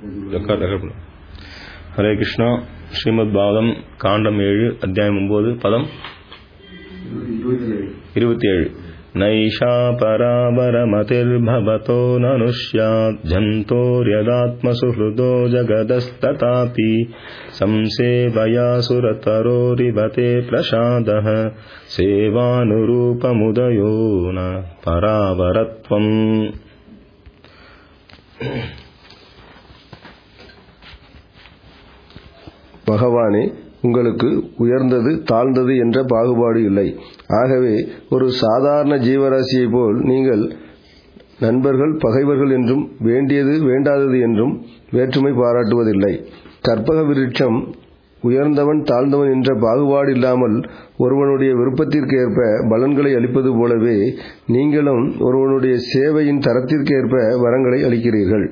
Record record பண்ணு ஹரே கிருஷ்ணா ஸ்ரீமத் பாவதம் காண்டம் ஏழு அத்தியாயம் ஒன்பது பதம் இருபத்தி ஏழு நைஷா பராபரமதிர்பவதோ நனுஷ்யாத் ஜந்தோர்யதாத்மசு ஹிருதோ ஜகதஸ்ததாபி संसेवया सुरतरोरिवते प्रसादः सेवानुरूपमुदयो न परावरत्वम् பகவானே உங்களுக்கு உயர்ந்தது தாழ்ந்தது என்ற பாகுபாடு இல்லை ஆகவே ஒரு சாதாரண ஜீவராசியைப் போல் நீங்கள் நண்பர்கள் பகைவர்கள் என்றும் வேண்டியது வேண்டாதது என்றும் வேற்றுமை பாராட்டுவதில்லை கற்பக விருட்சம் உயர்ந்தவன் தாழ்ந்தவன் என்ற பாகுபாடு இல்லாமல் ஒருவனுடைய விருப்பத்திற்கு ஏற்ப பலன்களை அளிப்பது போலவே நீங்களும் ஒருவனுடைய சேவையின் தரத்திற்கு ஏற்ப வரங்களை அளிக்கிறீர்கள்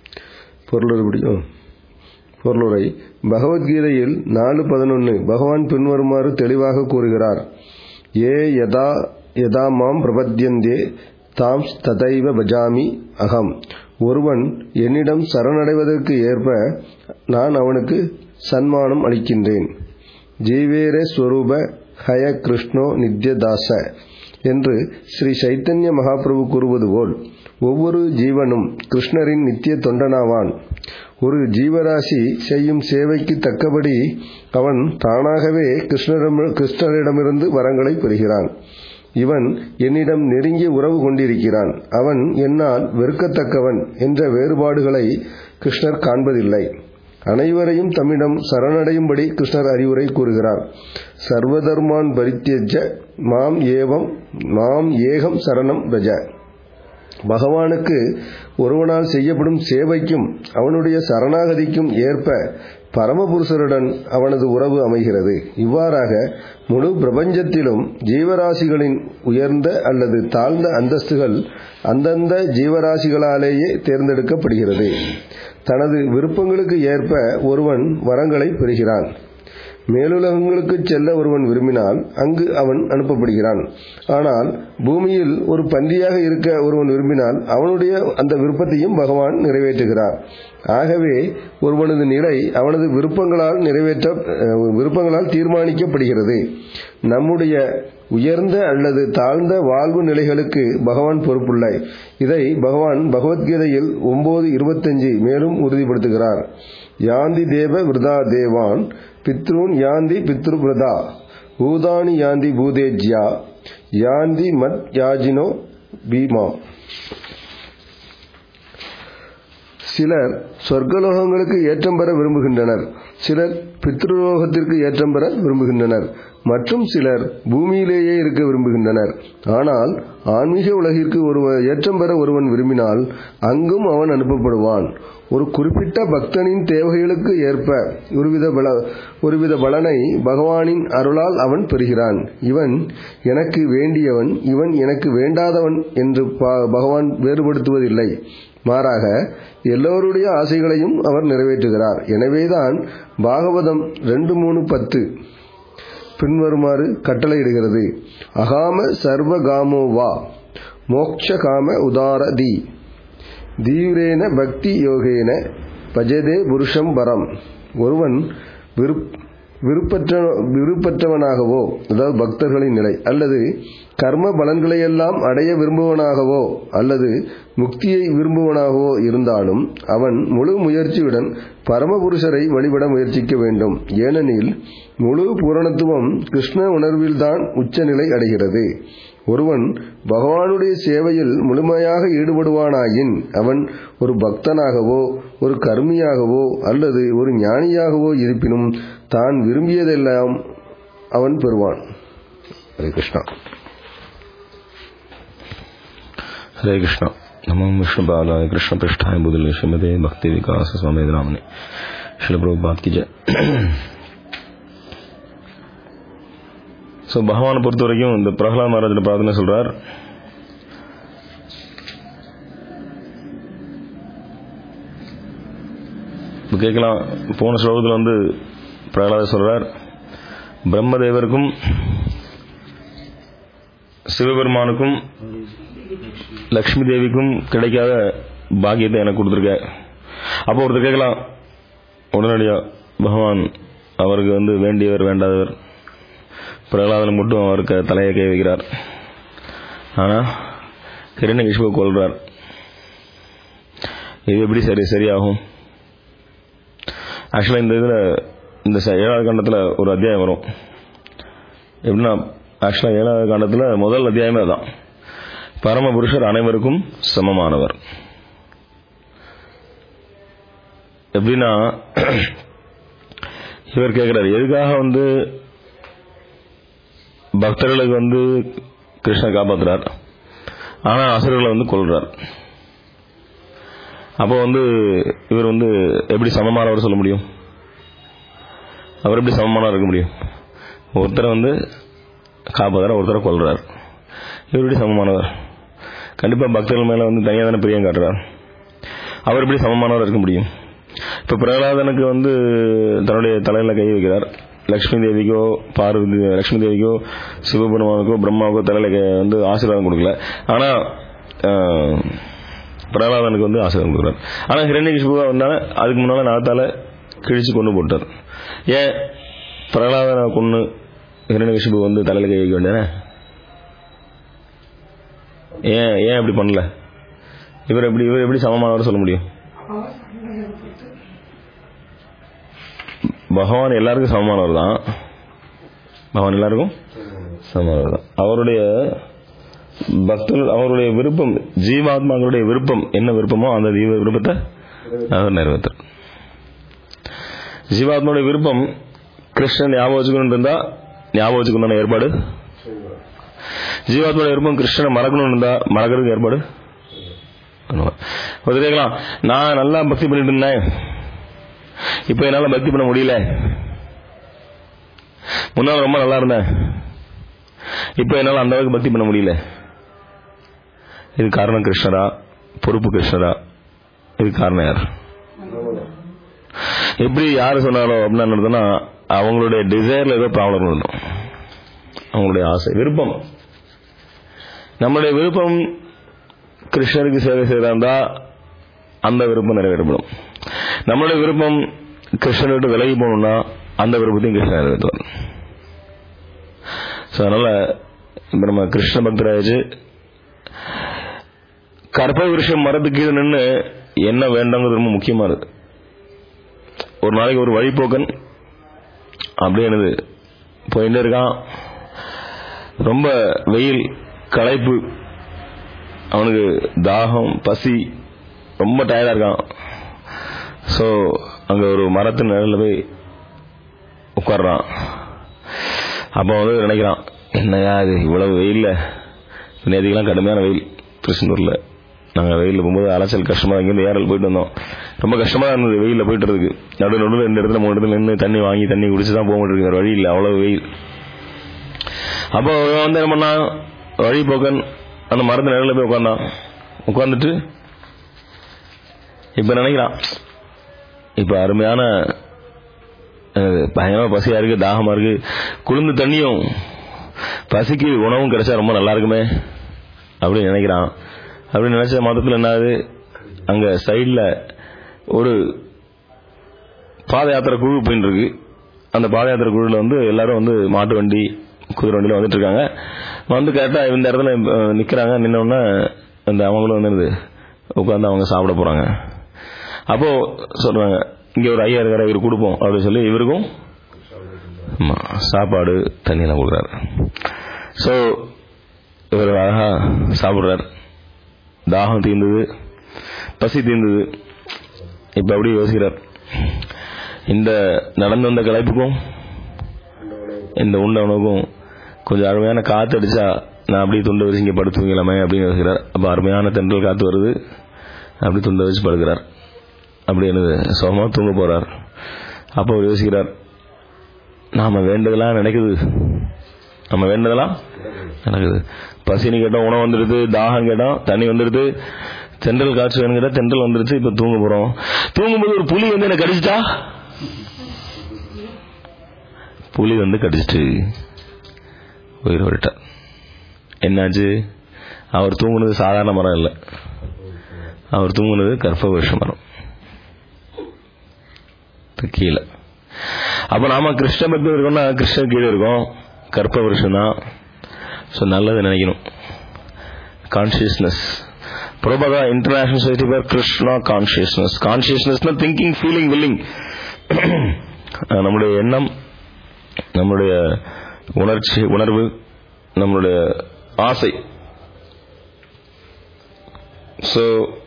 பொருள் பொருளுரை பகவத்கீதையில் நாலு பதினொன்று பகவான் பின்வருமாறு தெளிவாக கூறுகிறார் ஏ யதா யதா மாம் பிரபத்யந்தே தாம் ததைவ பஜாமி அகம் ஒருவன் என்னிடம் சரணடைவதற்கு ஏற்ப நான் அவனுக்கு சன்மானம் அளிக்கின்றேன் ஜீவேரே ஸ்வரூப ஹய கிருஷ்ணோ நித்யதாச என்று ஸ்ரீ சைத்தன்ய மகாபிரபு கூறுவது போல் ஒவ்வொரு ஜீவனும் கிருஷ்ணரின் நித்திய தொண்டனாவான் ஒரு ஜீவராசி செய்யும் சேவைக்கு தக்கபடி அவன் தானாகவே கிருஷ்ணரிடம் கிருஷ்ணரிடமிருந்து வரங்களை பெறுகிறான் இவன் என்னிடம் நெருங்கிய உறவு கொண்டிருக்கிறான் அவன் என்னால் வெறுக்கத்தக்கவன் என்ற வேறுபாடுகளை கிருஷ்ணர் காண்பதில்லை அனைவரையும் தம்மிடம் சரணடையும்படி கிருஷ்ணர் அறிவுரை கூறுகிறார் சர்வதர்மான் பரித்தியஜ மாம் ஏவம் மாம் ஏகம் சரணம் ரஜ பகவானுக்கு ஒருவனால் செய்யப்படும் சேவைக்கும் அவனுடைய சரணாகதிக்கும் ஏற்ப பரமபுருஷருடன் அவனது உறவு அமைகிறது இவ்வாறாக முழு பிரபஞ்சத்திலும் ஜீவராசிகளின் உயர்ந்த அல்லது தாழ்ந்த அந்தஸ்துகள் அந்தந்த ஜீவராசிகளாலேயே தேர்ந்தெடுக்கப்படுகிறது தனது விருப்பங்களுக்கு ஏற்ப ஒருவன் வரங்களை பெறுகிறான் மேலுலகங்களுக்கு செல்ல ஒருவன் விரும்பினால் அங்கு அவன் அனுப்பப்படுகிறான் ஆனால் பூமியில் ஒரு பன்றியாக இருக்க ஒருவன் விரும்பினால் அவனுடைய அந்த விருப்பத்தையும் பகவான் நிறைவேற்றுகிறார் ஆகவே ஒருவனது நிலை அவனது விருப்பங்களால் நிறைவேற்ற விருப்பங்களால் தீர்மானிக்கப்படுகிறது நம்முடைய உயர்ந்த அல்லது தாழ்ந்த வாழ்வு நிலைகளுக்கு பகவான் பொறுப்புள்ள இதை பகவான் பகவத்கீதையில் ஒன்பது இருபத்தஞ்சு மேலும் உறுதிப்படுத்துகிறார் யாந்தி தேவ விரதா தேவான் பித்ருன் யாந்தி பித்ருபிரதா பூதானி யாந்தி பூதேஜ்யா யாந்தி மத் யாஜினோ பீமா சிலர் சொர்க்கலோகங்களுக்கு ஏற்றம் பெற விரும்புகின்றனர் சிலர் பித்ருலோகத்திற்கு ஏற்றம் பெற விரும்புகின்றனர் மற்றும் சிலர் பூமியிலேயே இருக்க விரும்புகின்றனர் ஆனால் ஆன்மீக உலகிற்கு ஒருவன் ஏற்றம் பெற ஒருவன் விரும்பினால் அங்கும் அவன் அனுப்பப்படுவான் ஒரு குறிப்பிட்ட பக்தனின் தேவைகளுக்கு ஏற்ப ஒருவித பல ஒருவித பலனை பகவானின் அருளால் அவன் பெறுகிறான் இவன் எனக்கு வேண்டியவன் இவன் எனக்கு வேண்டாதவன் என்று பகவான் வேறுபடுத்துவதில்லை மாறாக எல்லோருடைய ஆசைகளையும் அவர் நிறைவேற்றுகிறார் எனவேதான் பாகவதம் ரெண்டு மூணு பத்து பின்வருமாறு கட்டளையிடுகிறது அகாம சர்வகாமோ வா மோக்ஷ காம உதார தி தீவிரேன பக்தி யோகேன பஜதே புருஷம் பரம் ஒருவன் விருப்பற்ற விருப்பற்றவனாகவோ அதாவது பக்தர்களின் நிலை அல்லது கர்ம பலன்களையெல்லாம் அடைய விரும்புவனாகவோ அல்லது முக்தியை விரும்புவனாகவோ இருந்தாலும் அவன் முழு முயற்சியுடன் பரமபுருஷரை வழிபட முயற்சிக்க வேண்டும் ஏனெனில் முழு பூரணத்துவம் கிருஷ்ண உணர்வில்தான் உச்சநிலை அடைகிறது ஒருவன் பகவானுடைய சேவையில் முழுமையாக ஈடுபடுவானாயின் அவன் ஒரு பக்தனாகவோ ஒரு கர்மியாகவோ அல்லது ஒரு ஞானியாகவோ இருப்பினும் தான் விரும்பியதெல்லாம் அவன் பெறுவான் ஹரே கிருஷ்ணா हरे कृष्ण नमो विष्णुपालाय कृष्ण पृष्ठाय बुदले श्रीमते भक्ति विकास स्वामी रामने शिल प्रभुपाद की जय ஸோ பகவானை பொறுத்த வரைக்கும் இந்த பிரகலாத் மகாராஜில் பிரார்த்தனை சொல்றார் இப்போ கேட்கலாம் போன ஸ்லோகத்தில் வந்து பிரகலாத சொல்றார் பிரம்மதேவருக்கும் சிவபெருமானுக்கும் லக்ஷ்மி தேவிக்கும் கிடைக்காத பாக்கியத்தை எனக்கு கொடுத்துருக்க அப்போ ஒருத்தர் கேட்கலாம் உடனடியா பகவான் அவருக்கு வந்து வேண்டியவர் வேண்டாதவர் பிரகலாதன் மட்டும் அவருக்கு தலையை கை வைக்கிறார் ஆனா கிரண்யகிஷ்பு கொள்றார் இது எப்படி சரி சரியாகும் ஆக்சுவலாக இந்த இதில் இந்த ச- ஏழாவது காண்டத்தில் ஒரு அத்தியாயம் வரும் எப்படின்னா ஆக்சுவலாக ஏழாவது காண்டத்தில் முதல் அத்தியாயமே அதான் பரமபுருஷர் அனைவருக்கும் சமமானவர் எப்படின்னா இவர் கேட்கிறார் எதுக்காக வந்து பக்தர்களுக்கு வந்து கிருஷ்ணர் காப்பாத்துறார் ஆனா அசுரர்களை வந்து கொல்றார் அப்போ வந்து இவர் வந்து எப்படி சமமானவர் சொல்ல முடியும் அவர் எப்படி சமமானவர் இருக்க முடியும் ஒருத்தரை வந்து காப்பாத்துறார் ஒருத்தரை கொல்றார் இவர் எப்படி சமமானவர் கண்டிப்பா பக்தர்கள் மேல வந்து தனியாக தானே பிரியம் காட்டுறார் அவர் எப்படி சமமானவர் இருக்க முடியும் இப்ப பிரகலாதனுக்கு வந்து தன்னுடைய தலையில கை வைக்கிறார் லக்ஷ்மி தேவிக்கோ பார்வதி லக்ஷ்மி தேவிக்கோ சிவபெருமானுக்கோ பிரம்மாவுக்கோ தலையில கை- வந்து ஆசீர்வாதம் கொடுக்கல ஆனா ஆஹ், பிரகலாதனுக்கு வந்து ஆசீர்வாதம் கொடுக்குறார் ஆனா ஹிரண்யகிஷ்புவா வந்தால அதுக்கு முன்னால நாத்தால கிழிச்சு கொண்டு போட்டார் ஏன் பிரகலாதனை கொண்டு ஹிரண்யகிஷ்பு வந்து தலையில கை வைக்க வேண்டியதானே ஏன் ஏன் அப்படி பண்ணல இவர் எப்படி இவர் எப்படி சமமானவர் சொல்ல முடியும் பகவான் எல்லாருக்கும் சமமானவர் தான் பகவான் எல்லாருக்கும் சமமானவர் தான் அவருடைய பக்தர்கள் அவருடைய விருப்பம் ஜீவாத்மாக்களுடைய விருப்பம் என்ன விருப்பமோ அந்த ஜீவ விருப்பத்தை அவர் நிறைவேற்றார் ஜீவாத்மாவுடைய விருப்பம் கிருஷ்ணன் ஞாபகம் வச்சுக்கணும் இருந்தா ஞாபகம் வச்சுக்கணும் ஏற்பாடு ஜீவாத்மாவுடைய விருப்பம் கிருஷ்ணனை மறக்கணும் இருந்தா மறக்கிறதுக்கு ஏற்பாடு பண்ணுவார். ஒருத்தர் கேட்கலாம் நான் நல்லா பக்தி பண்ணிட்டு இருந்தேன் இப்ப என்னால பக்தி பண்ண முடியல முன்னால ரொம்ப நல்லா இருந்தேன் இப்ப என்னால அந்த அளவுக்கு பக்தி பண்ண முடியல இது காரணம் கிருஷ்ணரா பொறுப்பு கிருஷ்ணரா இது காரணம் யார் எப்படி யாரு சொன்னாலும் அப்படின்னு நடந்ததுன்னா அவங்களுடைய டிசைர்ல ஏதோ ப்ராப்ளம் இருந்தோம் அவங்களுடைய ஆசை விருப்பம் நம்மளுடைய விருப்பம் கிருஷ்ணருக்கு சேவை செய்யறதா இருந்தா அந்த விருப்பம் நிறைவேற்றப்படும் நம்மளுடைய விருப்பம் கிருஷ்ணனை விட்டு விலகி போகணும்னா அந்த விருப்பத்தையும் கிருஷ்ணன் நிறைவேற்றுவார் ஸோ அதனால இப்ப நம்ம கிருஷ்ண பக்தராச்சு கற்ப விருஷம் மரத்துக்கு கீழே நின்று என்ன வேண்டாங்கிறது ரொம்ப முக்கியமா இருக்கு ஒரு நாளைக்கு ஒரு வழிபோக்கன் அப்படியே என்னது போயிட்டே இருக்கான் ரொம்ப வெயில் களைப்பு அவனுக்கு தாகம் பசி ரொம்ப டயர்டா இருக்கான் ஸோ அங்க ஒரு மரத்தின் நிழல்ல போய் உட்கார்றான் அப்போ வந்து நினைக்கிறான் என்னையா இது இவ்வளவு வெயில்ல நேற்றுக்கெல்லாம் கடுமையான வெயில் திருச்செந்தூர்ல நாங்க வெயில்ல போகும்போது அலைச்சல் கஷ்டமா இங்கிருந்து ஏறல் போயிட்டு வந்தோம் ரொம்ப கஷ்டமா இருந்தது வெயில்ல போயிட்டு இருக்கு நடு நடுவில் ரெண்டு இடத்துல மூணு இடத்துல நின்று தண்ணி வாங்கி தண்ணி குடிச்சு தான் போக முடியும் வேற வழி இல்லை அவ்வளவு வெயில் அப்போ இவன் வந்து என்ன பண்ணான் வழி போக்கன் அந்த மரத்து நிழல்ல போய் உட்கார்ந்தான் உட்கார்ந்துட்டு இப்ப நினைக்கிறான் இப்ப அருமையான அஹ், பயங்கரமா பசியா இருக்கு தாகமா இருக்கு குளிர்ந்த தண்ணியும் பசிக்கு உணவும் கிடைச்சா ரொம்ப நல்லா இருக்குமே அப்படின்னு நினைக்கிறான் அப்படின்னு நினைச்ச மொத்தத்தில் என்ன ஆகுது அங்க சைடுல ஒரு பாத யாத்திரை குழு போயிட்டு இருக்கு அந்த பாத யாத்திரை குழுல வந்து எல்லாரும் வந்து மாட்டு வண்டி குதிரை வண்டியில வந்துட்டு இருக்காங்க வந்து கரெக்டா இந்த இடத்துல அஹ், நிக்கிறாங்க நின்ன உடனே அந்த அவங்களும் வந்து உட்காந்து அவங்க சாப்பிட போறாங்க அப்போ சொல்றாங்க இங்க ஒரு ஐயா இருக்கிற இவர் கொடுப்போம் அப்படின்னு சொல்லி இவருக்கும் ஆமா, சாப்பாடு தண்ணி எல்லாம் கொடுக்குறாரு ஸோ இவர் அழகா சாப்பிடுறார் தாகம் தீர்ந்தது பசி தீர்ந்தது இப்ப அப்படி யோசிக்கிறார் இந்த நடந்து வந்த களைப்புக்கும் இந்த உண்ட உணவுக்கும் கொஞ்சம் அருமையான காத்து அடிச்சா நான் அப்படியே துண்டை வச்சு இங்கே படுத்து தூங்கலாமே அப்படின்னு யோசிக்கிறார் அப்ப அருமையான தென்றல் காத்து வருது அப்படி துண்டை வச்சு படுக்கிறார் அப்படி என்னது சுகமா தூங்க போறார் அப்போ அவர் யோசிக்கிறார் நாம வேண்டதெல்லாம் நினைக்குது நம்ம வேண்டதெல்லாம் நடக்குது பசின்னு கேட்டோம் உணவு வந்துடுது தாகம் கேட்டோம் தண்ணி வந்துடுது தென்றல் காற்று வேணும் கேட்டா தென்றல் வந்துருச்சு இப்ப தூங்க போறோம் தூங்கும்போது ஒரு புலி வந்து என்ன கடிச்சிட்டா புலி வந்து கடிச்சிட்டு உயிர் விட்டார் என்னாச்சு அவர் தூங்குனது சாதாரண மரம் இல்லை அவர் தூங்குனது கற்ப வருஷ மரம் கீழே அப்ப நாம கிருஷ்ண பக்தி இருக்கோம்னா கிருஷ்ணர் கீழே இருக்கோம் கற்ப வருஷம் தான் ஸோ நல்லது நினைக்கணும் consciousness Prabhupada international society for Krishna consciousness கான்சியஸ்னஸ்னா திங்கிங் ஃபீலிங் வில்லிங் நம்முடைய எண்ணம் நம்முடைய உணர்ச்சி உணர்வு நம்மளுடைய ஆசை ஸோ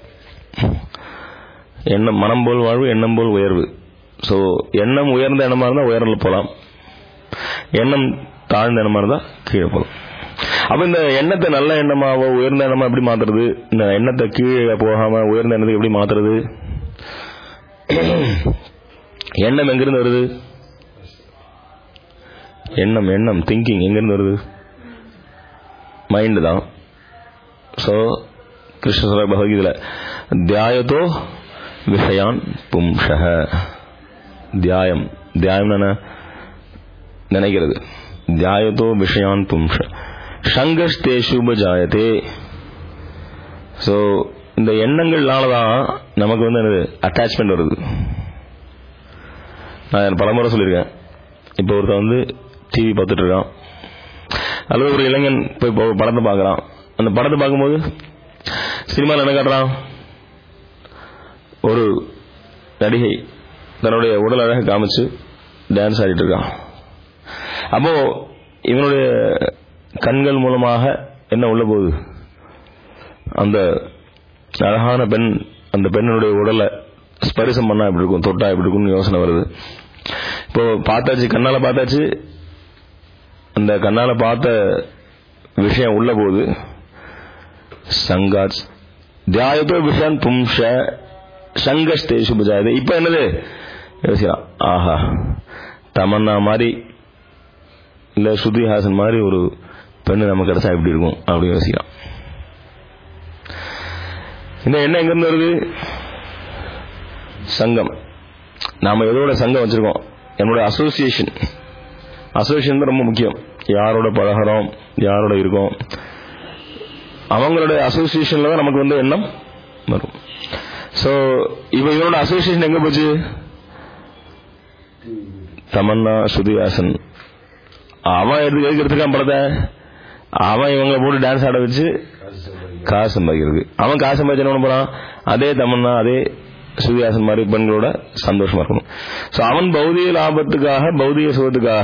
எண்ணம் மனம் போல் வாழ்வு எண்ணம் போல் உயர்வு ஸோ எண்ணம் உயர்ந்த எண்ணமா இருந்தால் உயர்ல போகலாம் எண்ணம் தாழ்ந்த எண்ணமா இருந்தால் கீழே போகலாம் அப்ப இந்த எண்ணத்தை நல்ல எண்ணமாவோ உயர்ந்த எண்ணமா எப்படி மாத்துறது இந்த எண்ணத்தை கீழே போகாம உயர்ந்த எண்ணத்தை எப்படி மாத்துறது எண்ணம் எங்கிருந்து வருது எண்ணம் எண்ணம் திங்கிங் எங்கிருந்து வருது மைண்ட் தான் ஸோ கிருஷ்ண சொல்ற பகவத்கீதையில தியாயத்தோ விஷயான் பும்ஷக தியாயம் தியாயம் என்ன நினைக்கிறது தியாயத்தோ விஷயான் பும்ஷ சங்கஸ்தேஷுப ஜாயத்தே ஸோ இந்த எண்ணங்கள்னால தான் நமக்கு வந்து என்னது அட்டாச்மெண்ட் வருது நான் பலமுறை சொல்லியிருக்கேன் இப்போ ஒருத்தன் வந்து டிவி பார்த்துட்டு இருக்கான் அல்லது ஒரு இளைஞன் போய் ப- படத்தை பார்க்குறான் அந்த படத்தை பார்க்கும்போது சினிமாவில் என்ன காட்டுறான் ஒரு நடிகை தன்னுடைய உடல் அழகை காமிச்சு டான்ஸ் ஆடிட்டு இருக்கான் அப்போ இவனுடைய கண்கள் மூலமாக என்ன உள்ள போகுது அந்த அழகான பெண் அந்த பெண்ணுடைய உடலை ஸ்பரிசம் பண்ணா எப்படி இருக்கும் தொட்டா எப்படி இருக்கும்னு யோசனை வருது இப்போ பார்த்தாச்சு கண்ணால பார்த்தாச்சு அந்த கண்ணால பார்த்த விஷயம் உள்ள போகுது சங்காச் தியாயத்தோ விஷயம் பும்ஷ சங்கஸ்தே சுபஜாயதே இப்ப என்னது யோசிக்கிறான் ஆஹா தமன்னா மாதிரி இல்ல ஸ்ருதிஹாசன் மாதிரி ஒரு பெண்ணு நம்ம கிடைச்சா எப்படி இருக்கும் அப்படி யோசிக்கிறான் இந்த எண்ணம் எங்கிருந்து வருது சங்கம் நாம எதோட சங்கம் வச்சிருக்கோம் என்னோட அசோசியேஷன் அசோசியேஷன் தான் ரொம்ப முக்கியம் யாரோட பழகிறோம் யாரோட இருக்கோம் அவங்களோட அசோசியேஷன்ல தான் நமக்கு வந்து எண்ணம் வரும் ஸோ இப்போ இவனோட அசோசியேஷன் எங்க போச்சு தமன்னா ஸ்ருதிஹாசன் அவன் எதுக்கு எதுக்கு எடுத்துக்கான் படத்தை அவன் இவங்களை போட்டு டான்ஸ் ஆட வச்சு காசு சம்பாதிக்கிறது அவன் காசு சம்பாதிச்சு என்ன பண்ண போறான் அதே தமன்னா அதே ஸ்ருதிஹாசன் மாதிரி பெண்களோட சந்தோஷமா இருக்கணும் ஸோ அவன் பௌதிக லாபத்துக்காக பௌதிக சுகத்துக்காக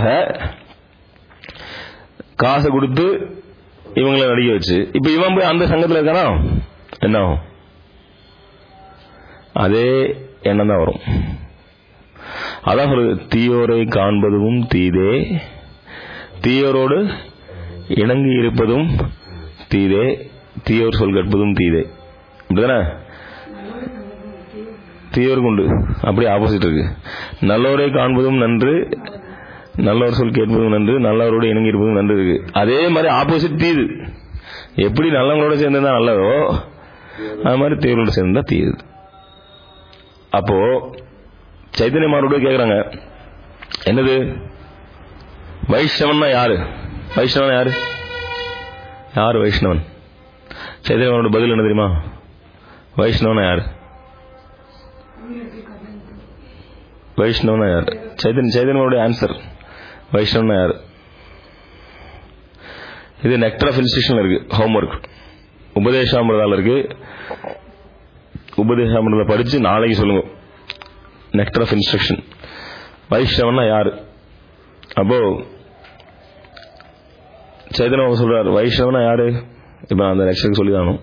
காசை கொடுத்து இவங்களை நடிக்க வச்சு இப்ப இவன் போய் அந்த சங்கத்துல இருக்கானா என்ன ஆகும் அதே எண்ணம் தான் வரும் அதான் சொல்லுது தீயோரை காண்பதும் தீதே தீயோரோடு இணங்கி இருப்பதும் தீதே தீயோர் சொல் கற்பதும் தீதே இப்படிதானே தீயோருக்கு உண்டு அப்படியே ஆப்போசிட் இருக்கு நல்லோரை காண்பதும் நன்று நல்லவர் சொல் கேட்பதும் நன்று நல்லவரோடு இணங்கி இருப்பதும் நன்று இருக்கு அதே மாதிரி ஆப்போசிட் தீது எப்படி நல்லவங்களோட சேர்ந்தா நல்லதோ அது மாதிரி தீயோரோட சேர்ந்தா தீது அப்போ சைத்தன்ய மாரோட கேக்குறாங்க என்னது வைஷ்ணவன்னா யாரு வைஷ்ணவன் யாரு யாரு வைஷ்ணவன் சைத்தன்ய மாரோட பதில் என்ன தெரியுமா வைஷ்ணவனா யாரு வைஷ்ணவனா யாரு சைதன்ய சைதன்யோட ஆன்சர் வைஷ்ணவனா யாரு இது நெக்டர் ஆஃப் இன்ஸ்டியூஷன்ல இருக்கு ஹோம்ஒர்க் உபதேசாமிரதால இருக்கு உபதேசாமிரத படிச்சு நாளைக்கு சொல்லுங்க நெக்டர் ஆஃப் இன்ஸ்ட்ரக்ஷன் வைஷ்ணவனா யாரு அப்போ சைதன்ய சொல்றாரு வைஷ்ணவனா யாரு இப்ப நான் அந்த லெக்சருக்கு சொல்லி தானும்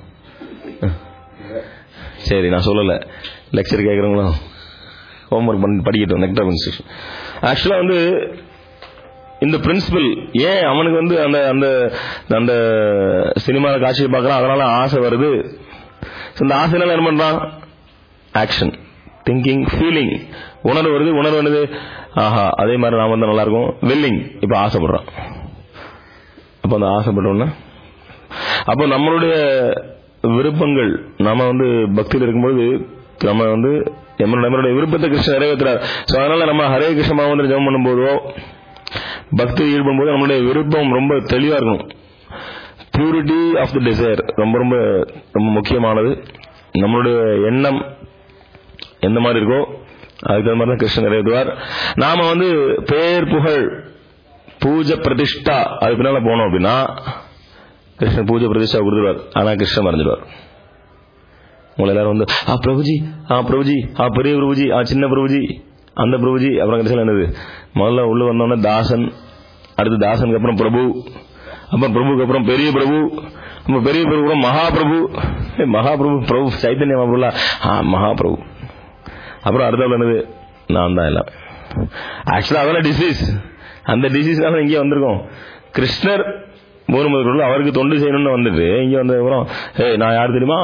சரி நான் சொல்லல லெக்சர் கேட்குறவங்களும் ஹோம்ஒர்க் பண்ணி படிக்கட்டும் நெக்டர் இன்ஸ்டியூஷன் ஆக்சுவலா வந்து இந்த பிரின்சிபல் ஏன் அவனுக்கு வந்து அந்த அந்த அந்த சினிமாவில் காட்சியை பார்க்கறான் அதனால ஆசை வருது So, இந்த ஆசைனால என்ன பண்றான் ஆக்ஷன் திங்கிங் ஃபீலிங் உணர்வு வருது உணர்வு என்னது ஆஹா அதே மாதிரி நாம வந்து நல்லா இருக்கும் வில்லிங் இப்ப ஆசைப்படுறான் அப்போ அந்த ஆசைப்பட்டோம்னா அப்போ நம்மளுடைய விருப்பங்கள் நாம வந்து பக்தியில் இருக்கும்போது நம்ம வந்து நம்மளுடைய நம்மளுடைய விருப்பத்தை கிருஷ்ணன் நிறைவேற்றுறார் ஸோ அதனால நம்ம ஹரே கிருஷ்ணமா வந்து ஜெபம் பண்ணும்போதோ பக்தியில் ஈடுபடும் போது நம்மளுடைய விருப்பம் ரொம்ப தெளிவா இருக்கணும் பியூரிட்டி ஆஃப் த டிசைர் ரொம்ப ரொம்ப ரொம்ப முக்கியமானது நம்மளுடைய எண்ணம் எந்த மாதிரி இருக்கோ அதுக்கு தகுந்த மாதிரி தான் கிருஷ்ணன் நிறைவேற்றுவார் நாம வந்து பேர் புகழ் பூஜை பிரதிஷ்டா அது பின்னால போனோம் அப்படின்னா கிருஷ்ணன் பூஜை பிரதிஷ்டா கொடுத்துருவார் ஆனா கிருஷ்ணன் மறைஞ்சிடுவார் உங்களை எல்லாரும் வந்து ஆ பிரபுஜி ஆ பிரபுஜி ஆ பெரிய பிரபுஜி ஆ சின்ன பிரபுஜி அந்த பிரபுஜி அப்புறம் கடைசியில் என்னது முதல்ல உள்ள வந்தோடனே தாசன் அடுத்து தாசனுக்கு அப்புறம் பிரபு அப்புறம் பிரபுக்கு அப்புறம் பெரிய பிரபு அப்புறம் பெரிய பிரபு அப்புறம் மகாபிரபு ஏய், மகாபிரபு பிரபு சைத்தன்ய மகாபிரபுல ஆ மகாபிரபு அப்புறம் அடுத்தவள் என்னது நான் தான் எல்லாம் ஆக்சுவலா அதெல்லாம் டிசீஸ் அந்த டிசீஸ்னால இங்கே வந்திருக்கோம் கிருஷ்ணர் மூணு முதல் அவருக்கு தொண்டு செய்யணும்னு வந்துட்டு இங்கே வந்ததுக்கப்புறம் ஏய் நான் யார் தெரியுமா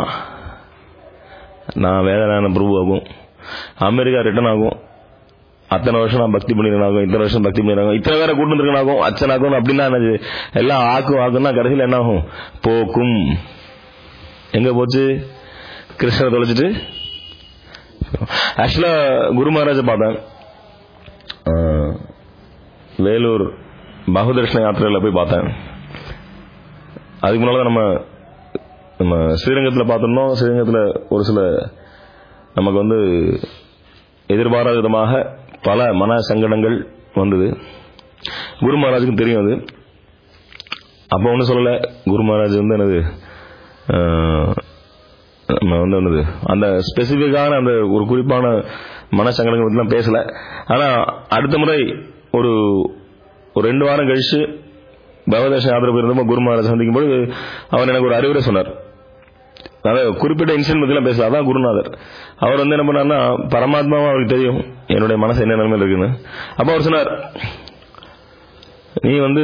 நான் வேதனான பிரபு ஆகும் அமெரிக்கா ரிட்டர்ன் ஆகும் அத்தனை வருஷம் நான் பக்தி பண்ணிருக்கனாகும் இத்தனை வருஷம் பக்தி பண்ணிருக்காகும் இத்தனை பேரை கூட்டு வந்துருக்கனாகும் அச்சனாகும் அப்படின்னா என்னது எல்லாம் ஆக்கும் ஆக்கும்னா கடைசியில் என்ன ஆகும் போக்கும் எங்க போச்சு கிருஷ்ணரை தொலைச்சிட்டு ஆக்சுவலா குரு மகாராஜை பார்த்தேன் ஆஹ், வேலூர் பகுதர்ஷன யாத்திரையில் போய் பார்த்தேன் அதுக்கு முன்னால தான் நம்ம நம்ம ஸ்ரீரங்கத்தில் பார்த்துருந்தோம் ஸ்ரீரங்கத்தில் ஒரு சில நமக்கு வந்து எதிர்பாராத விதமாக பல மன சங்கடங்கள் வந்தது குரு மகாராஜுக்கும் தெரியும் அது அப்போ ஒன்றும் சொல்லலை குரு மகாராஜ் வந்து என்னது ஆஹ், நம்ம வந்து என்னது அந்த ஸ்பெசிஃபிக்கான அந்த ஒரு குறிப்பான மன சங்கடங்கள் பற்றிலாம் பேசல ஆனால் அடுத்த முறை ஒரு ஒரு ரெண்டு வாரம் கழிச்சு பகவதர்ஷன் யாத்திரை போயிருந்தப்போ குரு மகாராஜ் சந்திக்கும் போது அவர் எனக்கு ஒரு அறிவுரை சொன்னார் அதாவது குறிப்பிட்ட இன்சிடென்ட் பற்றிலாம் பேசல அதான் குருநாதர் அவர் வந்து என்ன பண்ணார்னா பரமாத்மாவும் அவருக்கு தெரியும் என்னுடைய மனசு என்ன நிலைமையில் இருக்குன்னு அப்போ அவர் சொன்னார் நீ வந்து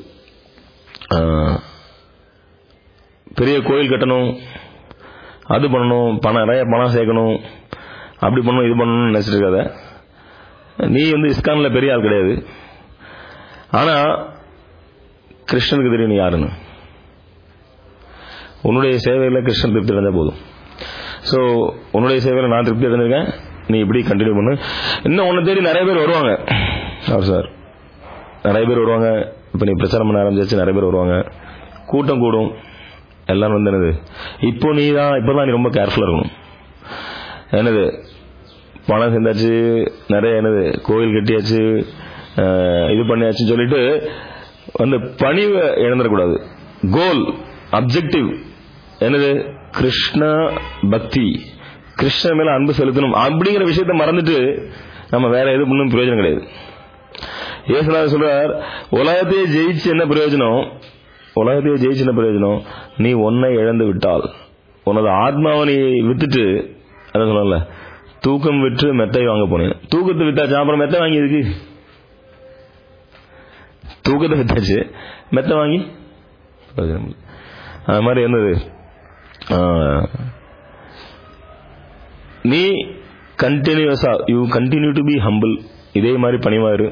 ஆஹ், பெரிய கோயில் கட்டணும் அது பண்ணணும் பணம் நிறைய பணம் சேர்க்கணும் அப்படி பண்ணணும் இது பண்ணணும்னு நினைச்சிட்டு இருக்காத நீ வந்து இஸ்கான்ல பெரிய ஆள் கிடையாது ஆனா கிருஷ்ணனுக்கு தெரியும் நீ யாருன்னு உன்னுடைய சேவையில் கிருஷ்ணன் திருப்தி அடைஞ்சா போதும் ஸோ உன்னுடைய சேவையில் நான் திருப்தி அடைஞ்சிருக்கேன் நீ இப்படி கண்டினியூ பண்ணு இன்னும் உன்னை தேடி நிறைய பேர் வருவாங்க அவர் சார் நிறைய பேர் வருவாங்க இப்போ நீ பிரச்சாரம் பண்ண ஆரம்பிச்சாச்சு நிறைய பேர் வருவாங்க கூட்டம் கூடும் எல்லாரும் வந்து என்னது இப்போ நீ தான் இப்போ தான் நீ ரொம்ப கேர்ஃபுல்லாக இருக்கணும் என்னது பணம் சேர்ந்தாச்சு நிறைய என்னது கோயில் கட்டியாச்சு அஹ், இது பண்ணியாச்சுன்னு சொல்லிட்டு வந்து பணிவை இழந்துடக்கூடாது கோல் அப்ஜெக்டிவ் என்னது கிருஷ்ண பக்தி கிருஷ்ண மேல அன்பு செலுத்தணும் அப்படிங்கிற விஷயத்த மறந்துட்டு நம்ம வேற எது பண்ணும் பிரயோஜனம் கிடையாது இயேசுநாதர் சொல்றார் உலகத்தையே ஜெயிச்சு என்ன பிரயோஜனம் உலகத்தையே ஜெயிச்சு என்ன பிரயோஜனம் நீ ஒன்னை இழந்து விட்டால் உனது ஆத்மாவை நீ வித்துட்டு அதான் சொல்லல தூக்கம் விற்று மெத்தை வாங்க போனேன் தூக்கத்தை வித்தாச்சு அப்புறம் மெத்தை வாங்கி இருக்கு தூக்கத்தை வித்தாச்சு மெத்தை வாங்கி பிரயோஜனம் இல்லை. அது மாதிரி என்னது ஆஹ், நீ கண்டினியூஸா you continue to be humble இதே மாதிரி பணிவாயிரு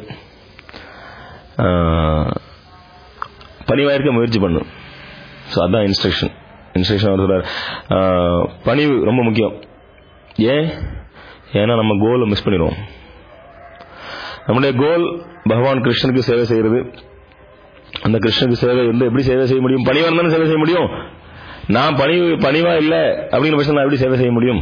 பணிவாயிருக்க முயற்சி பண்ணு ஸோ அதான் இன்ஸ்ட்ரக்ஷன் இன்ஸ்ட்ரக்ஷன் அவர் சொல்றார் ஆஹ், பணிவு ரொம்ப முக்கியம் ஏன் ஏன்னா நம்ம கோலை மிஸ் பண்ணிடுவோம் நம்முடைய கோல் பகவான் கிருஷ்ணனுக்கு சேவை செய்யறது அந்த கிருஷ்ணனுக்கு சேவை வந்து எப்படி சேவை செய்ய முடியும் பணிவா இருந்தாலும் சேவை செய்ய முடியும் நான் பணிவு பணிவா இல்லை அப்படிங்கிற பட்சம் நான் எப்படி சேவை செய்ய முடியும்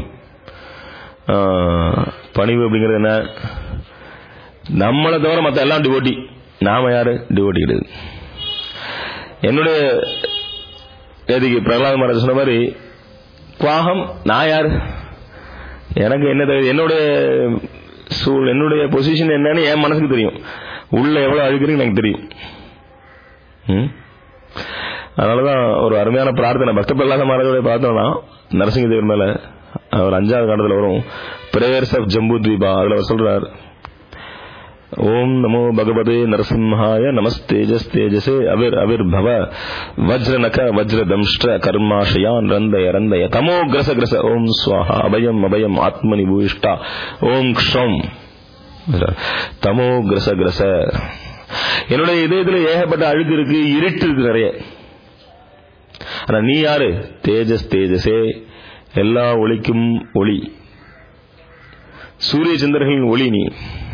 ஆஹ், பணிவு அப்படிங்கிறது என்ன நம்மளை தவிர மற்ற எல்லாம் டிவோட்டி நாம யாரு டிவோட்டி கிடையாது என்னுடைய எதுக்கு பிரகலாத் மகாராஜ் சொன்ன மாதிரி குவாகம் நான் யாரு எனக்கு என்ன தெரியுது என்னுடைய சூழ் என்னுடைய பொசிஷன் என்னன்னு என் மனசுக்கு தெரியும் உள்ள எவ்வளவு அழுகிறீங்க எனக்கு தெரியும் ம்? அதனாலதான் ஒரு அருமையான பிரார்த்தனை பக்த பிரகலாத மகாராஜோட பிரார்த்தனை நரசிங்க தேவர் மேல அவர் அஞ்சாவது காலத்துல வரும் பிரேயர்ஸ் ஆஃப் ஜம்பு தீபா அதுல அவர் சொல்றார் ஓம் நமோ பகவதே நரசிம்ஹாய நமஸ்தேஜஸ் தேஜசே அவிர் அவிர் பவ வஜ்ர நக வஜ்ர தம்ஷ்ட கர்மாஷயான் ரந்தய ரந்தய தமோ கிரச கிரச ஓம் ஸ்வாஹா அபயம் அபயம் ஆத்மனி பூயிஷ்டா ஓம் க்ஷம் தமோ கிரச கிரச என்னுடைய இதயத்துல ஏகப்பட்ட அழுக்கு இருக்கு இருட்டு இருக்கு நிறைய ஆனா நீ யாரு தேஜஸ் தேஜசே எல்லா ஒளிக்கும் ஒளி சூரிய சந்திரர்களின் ஒளி நீ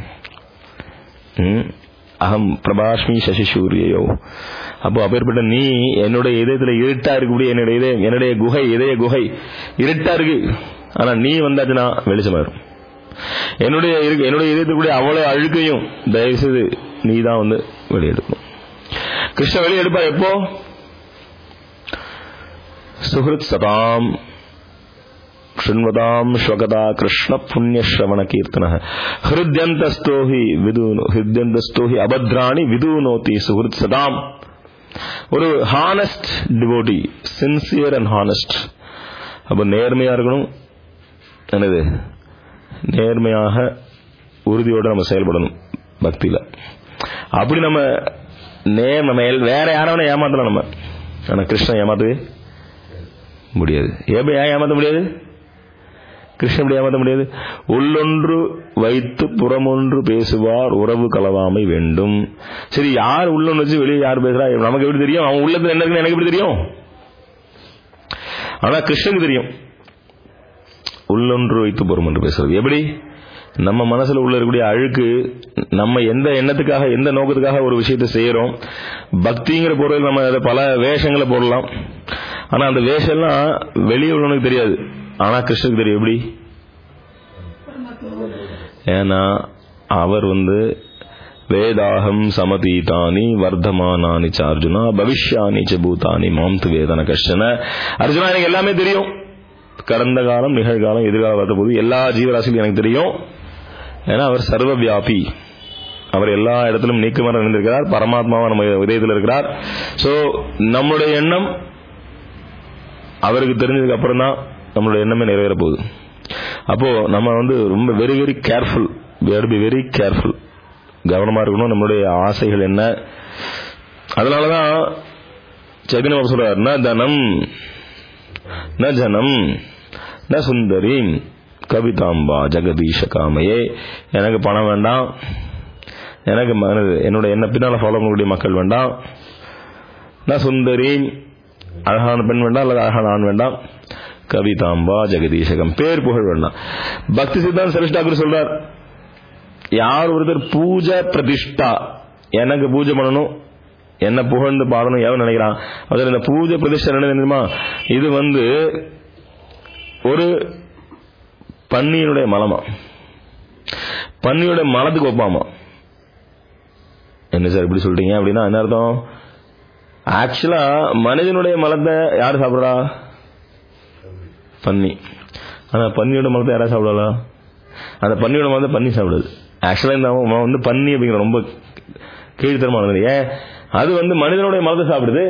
ம், அகம் பிரபாஷ்மி சசி சூரியோ அப்போ அப்பேற்பட்ட நீ என்னுடைய இதயத்துல இருட்டா இருக்கக்கூடிய என்னுடைய இதயம் என்னுடைய குகை இதய குகை இருட்டா இருக்கு ஆனா நீ வந்தாச்சுன்னா வெளிச்சமாயிரும் என்னுடைய இருக்கு- என்னுடைய இதயத்துக்குரிய அவ்வளவு அழுக்கையும் தயவு செய்து நீ தான் வந்து வெளியெடுக்கணும் கிருஷ்ண வெளியெடுப்பா எப்போ சுஹൃத் சதாம் शृण्वताम् श्वगदा कृष्ण पुण्य श्रवण कीर्तन हृदयन्तस्तो हि विदूनो हृदयन्तस्तो हि अभद्राणि विदूनोति सुहृत् सदाम् ஒரு honest devotee sincere and honest அப்ப நேர்மையா இருக்கணும் என்னது நேர்மையாக உறுதியோடு நம்ம செயல்படணும் பக்தியில அப்படி நம்ம நே நம்ம எல்- வேற யாரை ஏமாத்தலாம் நம்ம ஆனா கிருஷ்ணன் ஏமாத்தவே முடியாது எப்படி ஏன் ஏமாத்த முடியாது கிருஷ்ணன் எப்படி ஏமாத்த முடியாது உள்ளொன்று வைத்து புறமொன்று பேசுவார் உறவு கலவாமை வேண்டும் சரி யார் உள்ளொன்று வச்சு வெளியே யார் பேசுறா நமக்கு எப்படி தெரியும் அவன் உள்ளத்துல என்ன இருக்குன்னு எனக்கு எப்படி தெரியும் ஆனா கிருஷ்ணனுக்கு தெரியும் உள்ளொன்று வைத்து புறமொன்று பேசுறது எப்படி நம்ம மனசுல உள்ள இருக்கக்கூடிய அழுக்கு நம்ம எந்த எண்ணத்துக்காக எந்த நோக்கத்துக்காக ஒரு விஷயத்தை செய்யறோம் பக்திங்கிற பொருள் நம்ம அதை பல வேஷங்களை போடலாம் ஆனா அந்த வேஷம்லாம் வெளியே உள்ளவனுக்கு தெரியாது ஆனா கிருஷ்ணனுக்கு தெரியும் எப்படி ஏன்னா அவர் வந்து வேதாகம் சமதீதானி வர்த்தமானானி ச அர்ஜுனா பவிஷ்யானி ச பூதானி மாம் து வேதன கஷ்டன அர்ஜுனா எனக்கு எல்லாமே தெரியும் கடந்த காலம் நிகழ்காலம் எதிர்காலம் வரத போது எல்லா ஜீவராசிகளும் எனக்கு தெரியும் ஏன்னா அவர் சர்வ வியாபி அவர் எல்லா இடத்திலும் நீக்கமர இருந்திருக்கிறார் பரமாத்மாவா நம்ம இதயத்தில் இருக்கிறார் சோ நம்முடைய எண்ணம் அவருக்கு தெரிஞ்சதுக்கு அப்புறம் தான் நம்மளுடைய எண்ணமே நிறைவேற போகுது அப்போ நம்ம வந்து ரொம்ப very very careful be very careful கவனமா இருக்கணும் நம்மளுடைய ஆசைகள் என்ன அதனாலதான் சைதன்ய பாபு சொல்றார் ந தனம் ந ஜனம் ந சுந்தரி கவிதாம்பா ஜெகதீஷ காமையே எனக்கு பணம் வேண்டாம் எனக்கு மனது என்னோட என்ன பின்னால ஃபாலோ பண்ணக்கூடிய மக்கள் வேண்டாம் நான் சுந்தரி அழகான பெண் வேண்டாம் அல்லது அழகான ஆண் வேண்டாம் கவிதாம்பா ஜெகதீசகம் பேர் புகழ் வேண்டாம் பக்தி சித்தாந்த் சரேஷ் டாக்கூர் சொல்றார் யார் ஒருத்தர் பூஜை பிரதிஷ்டா எனக்கு பூஜை பண்ணணும் என்ன புகழ்ந்து பாடணும் எவன் நினைக்கிறான் அதில் இந்த பூஜை பிரதிஷ்டை என்ன தெரியுமா இது வந்து ஒரு பன்னியினுடைய மலமா பன்னியோட மலத்துக்கு ஒப்பாமா என்ன சார் இப்படி சொல்றீங்க அப்படின்னா என்ன அர்த்தம் ஆக்சுவலா மனிதனுடைய மலத்தை யார் சாப்பிடுறா பன்னி ஆனா பன்னியோட மலத்தை யாரா சாப்பிடலாம் அந்த பன்னியோட மலத்தை பன்னி சாப்பிடுது ஆக்சுவலா இந்த அவன் வந்து பன்னி அப்படிங்கிற ரொம்ப கீழ்த்தரமானது ஏன் அது வந்து மனிதனுடைய மலத்தை சாப்பிடுது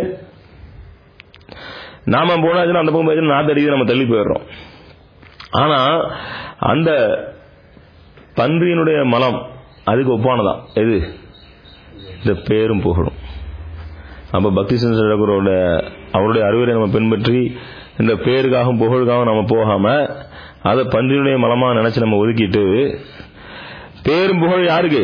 நாம போனாச்சுன்னா அந்த பக்கம் போய் நாத்து அடிக்குது நம்ம தள்ளி போயிடுறோம் ஆனா அந்த பன்றியினுடைய மலம் அதுக்கு ஒப்பானதான் எது இந்த பேரும் புகழும் அப்ப பக்தி சந்திரகுரோட அவருடைய அறிவுரை நம்ம பின்பற்றி இந்த பேருக்காகவும் புகழுக்காகவும் நம்ம போகாம அதை பன்றியினுடைய மலமா நினைச்சு நம்ம ஒதுக்கிட்டு பேரும் புகழ் யாருக்கு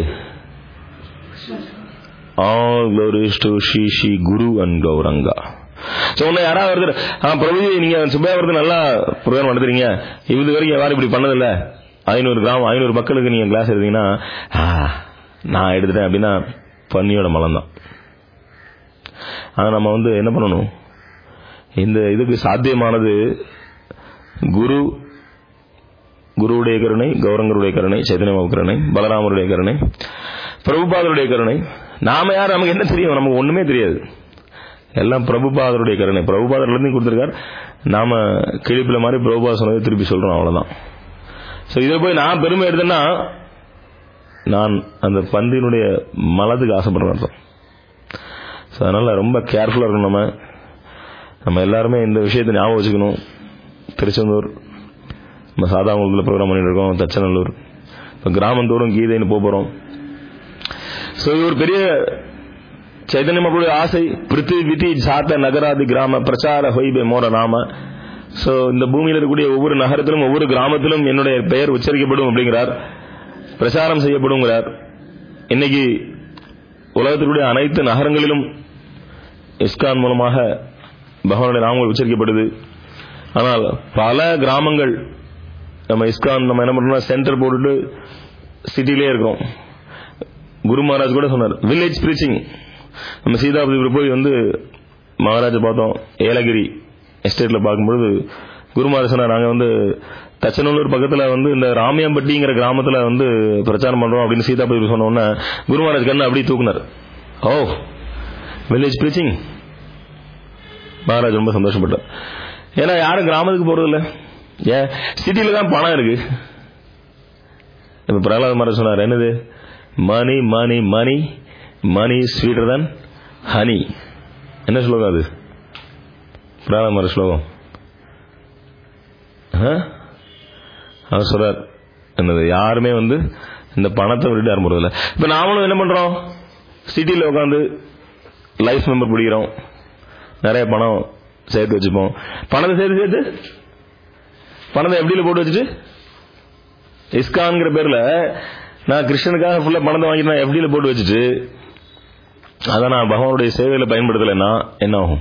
all glories to Sri Sri Guru and Gauranga so உன்னை யாராவது ஒருத்தர் ஆ பிரபுஜி நீங்க சுப்பையா ஒருத்தர் நல்லா ப்ரோக்ராம் நடத்துறீங்க இது வரைக்கும் யாரும் இப்படி பண்ணதில்ல ஐநூறு கிராம் ஐநூறு மக்களுக்கு நீங்க கிளாஸ் எடுத்தீங்கன்னா ஆ, நான் எடுத்துட்டேன் அப்படின்னா பன்னியோட மலம் தான் ஆனா நம்ம வந்து என்ன பண்ணணும் இந்த இதுக்கு சாத்தியமானது குரு குருவுடைய கருணை கௌரங்கருடைய கருணை சைதன்யமாவு கருணை பலராமருடைய கருணை பிரபுபாதருடைய கருணை நாம யார் நமக்கு என்ன தெரியும் நமக்கு ஒண்ணுமே தெரியாது எல்லாம் பிரபுபாதருடைய கருணை பிரபுபாதர் இருந்து கொடுத்திருக்கார் நாம கிழிப்புல மாதிரி பிரபுபாதர் சொன்னதை திருப்பி சொல்றோம் அவ்வளவுதான் சோ இதில் போய் நான் பெருமை எடுத்தேன்னா நான் அந்த பந்தினுடைய மலத்துக்கு ஆசைப்படுறேன் அர்த்தம் ஸோ அதனால ரொம்ப கேர்ஃபுல்லாக இருக்கணும் நம்ம நம்ம எல்லாருமே இந்த விஷயத்தை ஞாபகம் வச்சுக்கணும் திருச்செந்தூர் நம்ம சாதாங்குளத்தில் ப்ரோக்ராம் பண்ணிட்டு இருக்கோம் தச்சநல்லூர் இப்போ கிராமந்தோறும் கீதைன்னு போக போகிறோம் ஸோ இது ஒரு பெரிய చైతన్య మగుడు ఆశై பிருத்தி விதி ஜாத்த நகராதி கிராம பிரச்சார ஹொய்பே மோர நாம ஸோ இந்த பூமியில் இருக்கக்கூடிய ஒவ்வொரு நகரத்திலும் ஒவ்வொரு கிராமத்திலும் என்னுடைய பெயர் உச்சரிக்கப்படும் அப்படிங்கிறார் பிரச்சாரம் செய்யப்படுங்கிறார் இன்னைக்கு உலகத்தினுடைய அனைத்து நகரங்களிலும் இஸ்கான் மூலமாக பகவானுடைய நாமங்கள் உச்சரிக்கப்படுது ஆனால் பல கிராமங்கள் நம்ம இஸ்கான் நம்ம என்ன பண்றோம்னா சென்டர் போட்டுட்டு சிட்டிலே இருக்கோம் குரு மகாராஜ் கூட சொன்னார் வில்லேஜ் பிரீச்சிங் நம்ம சீதாபதிபுரம் போய் வந்து மகாராஜை பார்த்தோம் ஏலகிரி எஸ்டேட்ல பார்க்கும்பொழுது குரு மகாராஜ் சொன்னார் நாங்கள் வந்து தச்சநல்லூர் பக்கத்துல வந்து இந்த ராமியம்பட்டிங்கிற கிராமத்துல வந்து பிரச்சாரம் பண்றோம் அப்படின்னு சீதாபதி சொன்ன உடனே குரு மகாராஜ் கண்ணு அப்படியே தூக்குனார் ஓ வில்லேஜ் பிரீச்சிங் மகாராஜ் ரொம்ப சந்தோஷப்பட்டார் ஏன்னா யாரும் கிராமத்துக்கு போறது இல்ல ஏன் சிட்டில தான் பணம் இருக்கு இப்ப பிரகலாத் மகாராஜ் சொன்னார் என்னது மணி மணி மணி மணி ஸ்வீட்டர் தான் ஹனி என்ன ஸ்லோகம் அது பிரகலாத் மகாராஜ் ஸ்லோகம் ஆ? அவர் சொல்றார் என்னது யாருமே வந்து இந்த பணத்தை விட்டுட்டு யாரும் போறதில்ல இப்ப நாமளும் என்ன பண்றோம் சிட்டில உட்காந்து லைஃப் மெம்பர் பிடிக்கிறோம் நிறைய பணம் சேர்த்து வச்சுப்போம் பணத்தை சேர்த்து சேர்த்து பணத்தை எப்படியில போட்டு வச்சுட்டு இஸ்கான்ங்கிற பேர்ல நான் கிருஷ்ணனுக்காக ஃபுல்லா பணத்தை வாங்கிட்டு நான் எப்படியில போட்டு வச்சுட்டு அதை நான் பகவானுடைய சேவையில பயன்படுத்தலைன்னா என்ன ஆகும்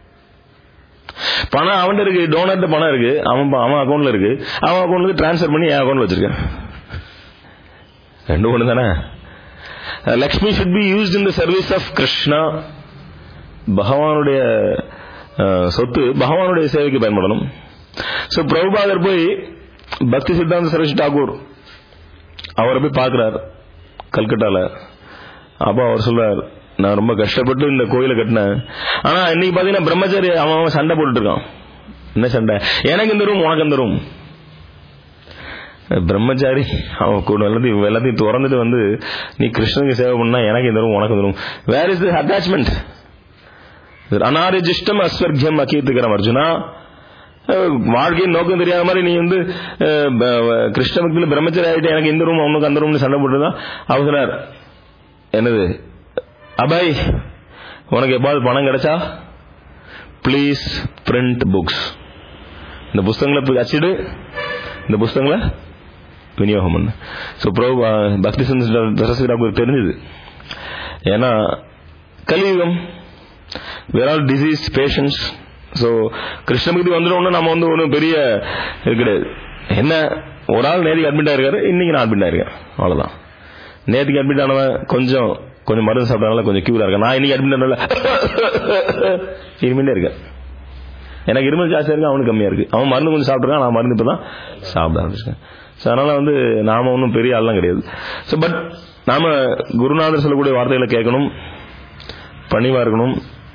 பணம் அவன்கிட்ட இருக்கு டோனர்ட்ட பணம் இருக்கு அவன் ப- அவன் அக்கௌண்ட்ல இருக்கு அவன் அக்கௌண்ட்ல டிரான்ஸ்ஃபர் பண்ணி என் அக்கௌண்ட்ல வச்சிருக்கேன் ரெண்டு ஒண்ணு தானே Lakshmi should be used in the service of Krishna பகவானுடைய அஹ், சொத்து பகவானுடைய சேவைக்கு பயன்படணும் சோ பிரபுபாதர் போய் பக்தி சித்தாந்த சரஸ்வதி டாகூர் அவரை போய் பார்க்கிறார் கல்கட்டால அப்போ அவர் சொல்றார் நான் ரொம்ப கஷ்டப்பட்டு இந்த கோயிலை கட்டினேன் ஆனா இன்னைக்கு பாத்தீங்கன்னா பிரம்மச்சாரி அவன் அவன் சண்டை போட்டுட்டு இருக்கான் என்ன சண்டை எனக்கு இந்த ரூம் உனக்கு இந்த ரூம் பிரம்மச்சாரி அவன் கூட எல்லாத்தையும் எல்லாத்தையும் திறந்துட்டு வந்து நீ கிருஷ்ணனுக்கு சேவை பண்ணா எனக்கு இந்த ரூம் உனக்கு இந்த room where is the attachment அனாரிஜிஷ்டம் அஸ்வர்கியம் அக்கீர்த்துக்கிறோம் அர்ஜுனா அஹ், வாழ்க்கையின் நோக்கம் தெரியாத மாதிரி நீ வந்து அஹ், ப- வ- கிருஷ்ண பக்தியில் பிரம்மச்சாரி ஆகிட்டு எனக்கு இந்த ரூம் உனக்கு அந்த ரூம்னு சண்டை போட்டுதான் அவர் சொன்னார் என்னது அபாய் உனக்கு எப்பாவது பணம் கிடைச்சா ப்ளீஸ் பிரிண்ட் புக்ஸ் இந்த புஸ்தகங்களை போய் அச்சிடு இந்த புஸ்தகங்களை விநியோகம் பண்ணு ஸோ ப்ரோ பக்தி சரஸ்வதி டாக்டர் தெரிஞ்சது ஏன்னா கலியுகம் where all disease patients so கிருஷ்ணபக்தி வந்துடும் நம்ம வந்து ஒன்றும் பெரிய இது கிடையாது என்ன ஒரு ஆள் நேற்றுக்கு அட்மிட் ஆயிருக்காரு இன்னைக்கு நான் அட்மிட் ஆயிருக்கேன் அவ்வளவுதான் நேற்றுக்கு அட்மிட் ஆனவன் கொஞ்சம் கொஞ்சம் மருந்து சாப்பிட்டனால கொஞ்சம் கியூரா இருக்கேன் நான் இன்னைக்கு அட்மிட் ஆனல இருமிட்டே இருக்கேன் எனக்கு இருமல் ஜாஸ்தியா இருக்கு அவனுக்கு கம்மியா இருக்கு அவன் மருந்து கொஞ்சம் சாப்பிட்டுருக்கான் நான் மருந்து இப்பதான் சாப்பிட ஆரம்பிச்சிருக்கேன் ஸோ அதனால வந்து நாம ஒன்றும் பெரிய ஆள்லாம் கிடையாது ஸோ பட் நாம குருநாதர் சொல்லக்கூடிய வார்த்தைகளை கேட்கணும் பணிவா இருக்கணும்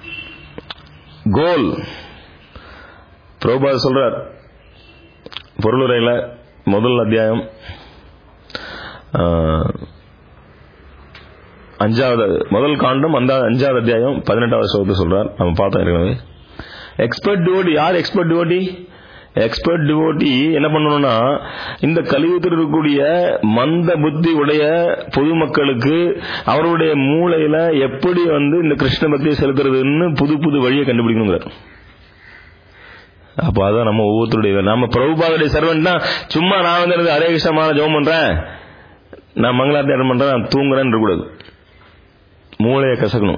கோல் பிரபுபாத் சொல்றார் பொருளுரையில முதல் அத்தியாயம் ஆஹ், அஞ்சாவது முதல் காண்டம் அந்த அஞ்சாவது அத்தியாயம் பதினெட்டாவது ஸ்லோகத்தை சொல்றார் நம்ம பார்த்தோம் ஏற்கனவே எக்ஸ்பர்ட் டிவோட்டி யார் எக்ஸ்பர்ட் டிவோட்டி எக்ஸ்பர்ட் டிவோட்டி என்ன பண்ணணும்னா இந்த கலியுகத்தில் இருக்கக்கூடிய மந்த புத்தி உடைய பொதுமக்களுக்கு அவருடைய மூளையில எப்படி வந்து இந்த கிருஷ்ண பக்தியை செலுத்துறதுன்னு புது புது வழியை கண்டுபிடிக்கணுங்கிறார் அப்போ அதான் நம்ம ஒவ்வொருத்தருடைய வேலை. நம்ம பிரபுபாதுடைய சர்வன்ட் தான் சும்மா நான் வந்து எனக்கு ஹரே கிருஷ்ணமான ஜெபம் பண்றேன் நான் மங்களாத்தி அட்டன் பண்றேன் நான் தூங்குறேன்னு இருக்கக்கூடாது மூளையை கசக்கணும்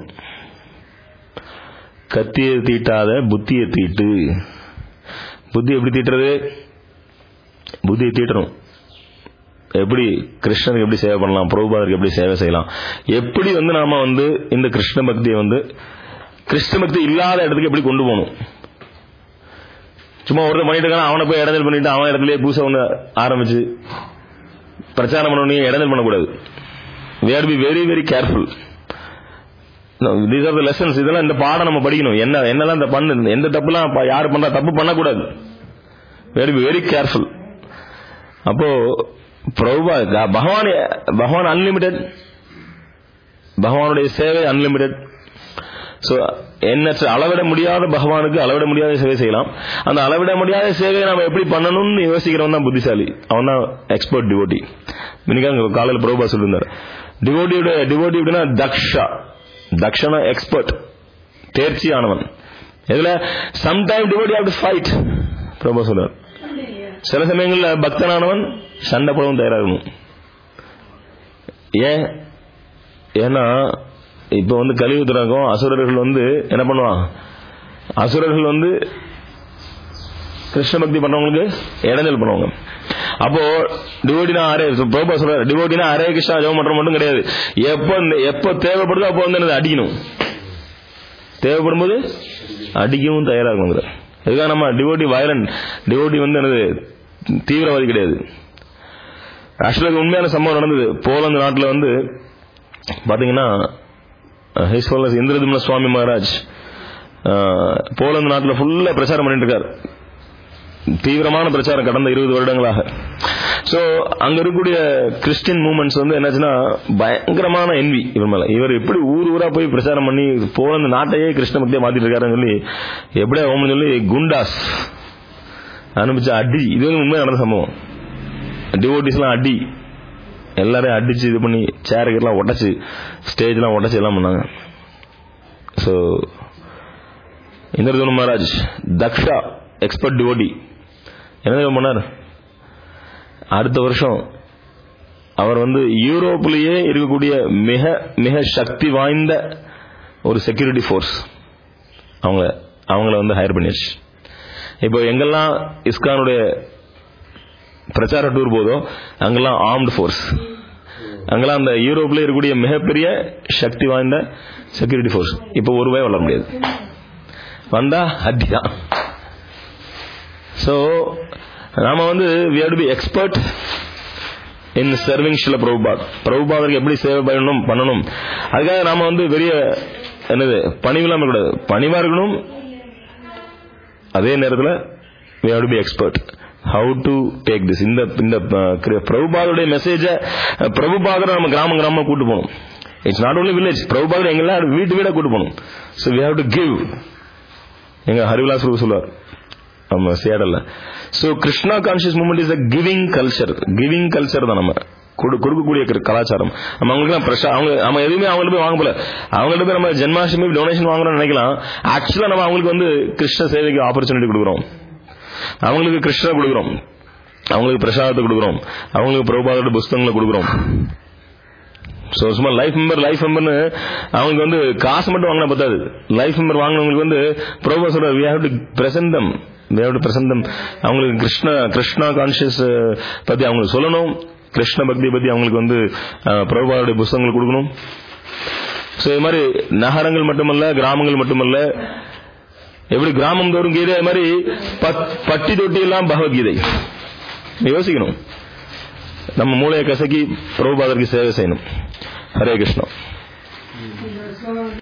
கத்தியை தீட்டாத புத்தியை தீட்டு புத்தி எப்படி தீட்டுறது புத்தியை தீட்டணும் எப்படி கிருஷ்ணனுக்கு எப்படி சேவை பண்ணலாம் பிரபுபாதருக்கு எப்படி சேவை செய்யலாம் எப்படி வந்து நாம வந்து இந்த கிருஷ்ண பக்தியை வந்து கிருஷ்ண பக்தி இல்லாத இடத்துக்கு எப்படி கொண்டு போகணும் சும்மா ஒருத்தர் பண்ணிட்டு இருக்கான் அவனை போய் இடைஞ்சல் பண்ணிட்டு அவன் இடத்துலயே பூசை ஒன்று ஆரம்பிச்சு பிரச்சாரம் பண்ணணும் இடைஞ்சல் பண்ணக்கூடாது we have to be very very careful these are the lessons இதெல்லாம் இந்த பாடம் நம்ம படிக்கணும் என்ன என்னெல்லாம் இந்த பண்ணு எந்த தப்புலாம் ப- யாரு பண்றா தப்பு பண்ணக்கூடாது வெரி வெரி கேர்ஃபுல் அப்போ பிரபுபா க- பகவான் பகவான் அன்லிமிட்டெட் பகவானுடைய சேவை அன்லிமிட்டெட் சோ எண்ணற்ற அளவிட முடியாத பகவானுக்கு அளவிட முடியாத சேவை செய்யலாம் அந்த அளவிட முடியாத சேவையை நம்ம எப்படி பண்ணணும்னு யோசிக்கிறவன் தான் புத்திசாலி அவன் தான் எக்ஸ்பர்ட் டிவோட்டி இன்னைக்கு காலையில் பிரபுபா சொல்லியிருந்தார் டிவோட்டியோட டிவோட்டி எப்படின்னா தக்ஷா தக்ஷனா எக்ஸ்பர்ட் தேர்ச்சியானவன் இதுல sometime devotee have to fight பிரபா சொல்றார் சில சமயங்கள்ல பக்தனானவன் சண்டை போடவும் தயாராகணும் ஏன் ஏன்னா இப்ப வந்து கலியுகத்துல இருக்கும் அசுரர்கள் வந்து என்ன பண்ணுவான் அசுரர்கள் வந்து கிருஷ்ண பக்தி பண்றவங்களுக்கு இடைஞ்சல் பண்ணுவாங்க அப்போ டிவோட்டினா அரே பிரபா சொல்ற டிவோட்டினா அரே கிருஷ்ணா ஜெபம் பண்ற மட்டும் கிடையாது எப்போ இந்த- எப்போ தேவைப்படுதோ அப்போ வந்து என்னது அடிக்கணும் தேவைப்படும் போது அடிக்கவும் தயாரா இருக்கணும் இதுக்காக நம்ம டிவோட்டி வயலண்ட் டிவோட்டி வந்து என்னது தீவிரவாதி கிடையாது ஆக்சுவலாக உண்மையான சம்பவம் நடந்தது போலந்து நாட்டில் வந்து பாத்தீங்கன்னா ஹிஸ் ஹோல்னஸ் இந்திரதும்ன சுவாமி மகாராஜ் அஹ், போலந்து நாட்டில் ஃபுல்லா பிரச்சாரம் பண்ணிட்டு இருக்கார் தீவிரமான பிரச்சாரம் கடந்த இருபது வருடங்களாக சோ அங்க இருக்கக்கூடிய கிறிஸ்டியன் மூமெண்ட்ஸ் வந்து என்னாச்சுன்னா பயங்கரமான என்வி இவர் மேல இவர் எப்படி ஊர் ஊரா போய் பிரச்சாரம் பண்ணி போலந்து நாட்டையே கிருஷ்ண பக்தியா மாத்திட்டு இருக்காருன்னு சொல்லி எப்படியா ஓம்னு சொல்லி குண்டாஸ் அனுப்பிச்ச அடி இது வந்து உண்மையா நடந்த சம்பவம் டிவோட்டிஸ்லாம் அடி எல்லாரையும் அடிச்சு இது பண்ணி சேருக்கெல்லாம் உடச்சு ஸ்டேஜ்லாம் உடச்சு எல்லாம் பண்ணாங்க ஸோ இந்திரதோனு மகாராஜ் தக்ஷா எக்ஸ்பர்ட் டிவோடி என்ன தெரியுமா பண்ணார் அடுத்த வருஷம் அவர் வந்து யூரோப்லயே இருக்கக்கூடிய மிக மிக சக்தி வாய்ந்த ஒரு செக்யூரிட்டி ஃபோர்ஸ் அவங்க அவங்கள வந்து ஹையர் பண்ணியாச்சு இப்போ எங்கெல்லாம் இஸ்கானுடைய பிரச்சார டூர் போதோ அங்கெல்லாம் ஆர்ம்டு ஃபோர்ஸ் அங்கெல்லாம் அந்த யூரோப்ல இருக்கக்கூடிய மிகப்பெரிய சக்தி வாய்ந்த செக்யூரிட்டி ஃபோர்ஸ் இப்போ ஒரு ரூபாய் வளர முடியாது வந்தா அடிதான் ஸோ நாம வந்து we have to be expert in serving Srila Prabhupad பிரபுபாதருக்கு எப்படி சேவை பண்ணணும் பண்ணணும் அதுக்காக நாம வந்து பெரிய என்னது பணிவில்லாம கூடாது பணிவா இருக்கணும் அதே நேரத்தில் we have to be expert how to take this இந்த இந்த அஹ், பிரபுபாதருடைய மெசேஜ பிரபுபாதரை நம்ம கிராமம் கிராமமா கூட்டு போகணும் இட்ஸ் நாட் only வில்லேஜ் பிரபுபாதர் எங்கெல்லாம் வீட்டு வீடா கூட்டு போகணும் so we have to give எங்க ஹரிவிலாஸ் பிரபு சொல்லுவார் நம்ம சேடல்ல so Krishna conscious movement is a giving culture giving culture தான் நம்ம கொடு- கொடுக்கக்கூடிய கரு- கலாச்சாரம் நம்ம அவங்களுக்கு பிரஷா அவங்க நம்ம எதுவுமே அவங்கள்ட்ட போய் வாங்க போல அவங்கள்ட்ட போய் நம்ம ஜென்மாஷ்டமி டொனேஷன் வாங்குறோம்னு நினைக்கலாம் ஆக்சுவலா நம்ம அவங்களுக்கு வந்து கிருஷ்ண சேவைக்கு ஆப்பர்ச்சுனிட்டி கொடுக்குறோம் அவங்களுக்கு கிருஷ்ணா கொடுக்குறோம் அவங்களுக்கு பிரசாதத்தை கொடுக்குறோம் அவங்களுக்கு பிரபுபாதோட புஸ்தகங்களை கொடுக்குறோம் ஸோ சும்மா லைஃப் மெம்பர் லைஃப் மெம்பர்னு அவங்களுக்கு வந்து காசு மட்டும் வாங்கினா பத்தாது லைஃப் மெம்பர் வாங்கினவங்களுக்கு வந்து பிரபு சொல்ற we have to present them we have to present them அவங்களுக்கு கிருஷ்ண கிருஷ்ணா கான்சியஸ் பத்தி அவங்களுக்கு சொல்லணும் கிருஷ்ண பக்தியை பத்தி அவங்களுக்கு வந்து அஹ், பிரபுபாவுடைய புஸ்தகங்கள் கொடுக்கணும் ஸோ இது மாதிரி நகரங்கள் மட்டுமல்ல கிராமங்கள் மட்டுமல்ல எப்படி கிராமம் தோறும் கீதை அது மாதிரி பத்- பட்டி தொட்டி எல்லாம் பகவத்கீதை யோசிக்கணும் நம்ம மூளையை கசக்கி பிரபுபாதருக்கு சேவை செய்யணும் ஹரே கிருஷ்ணா